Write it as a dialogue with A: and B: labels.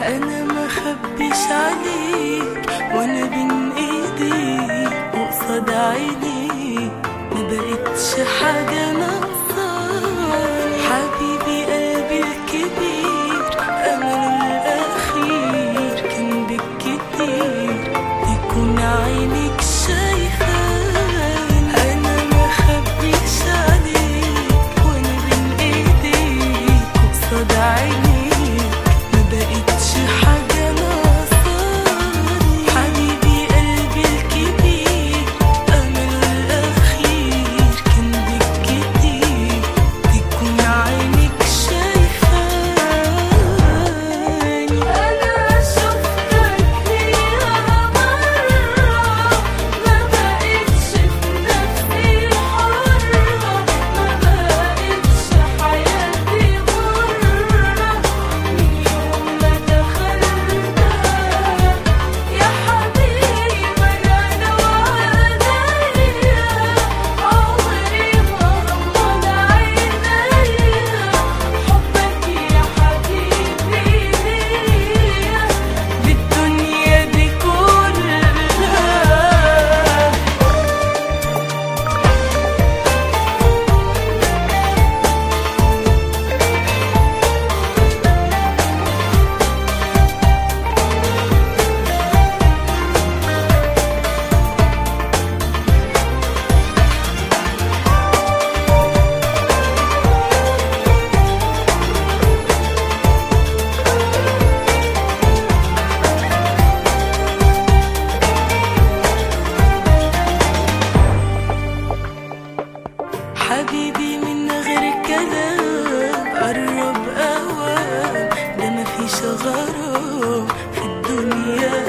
A: انا ما خبيش عليك وانا بين ايديك وقصاد عينيك ما بقتش حاجة ناقصاني حبيبي قلبي الكبير امله الاخير كان بالكتير يكون عينك شايفاني انا ما خبيش عليك وانا بين ايديك وقصاد عينيك ما بقتش حاجة ناقصاني حبيبي قلبي الكبير أمله الأخير كان بالكتير تكون عينك شايفاني أنا شفتك فيها مرة ما بقتش في نفسي حرة ما بقتش حياتي مرة من يوم ما دخلتها يا حبيبي أنا لو عليا عمري ما غمض عينيا حبك يا حبيبي ليا بالدنيا دي كلها حبيبي من غير كلام قرب اوام ده مفيش غرام في الدنيا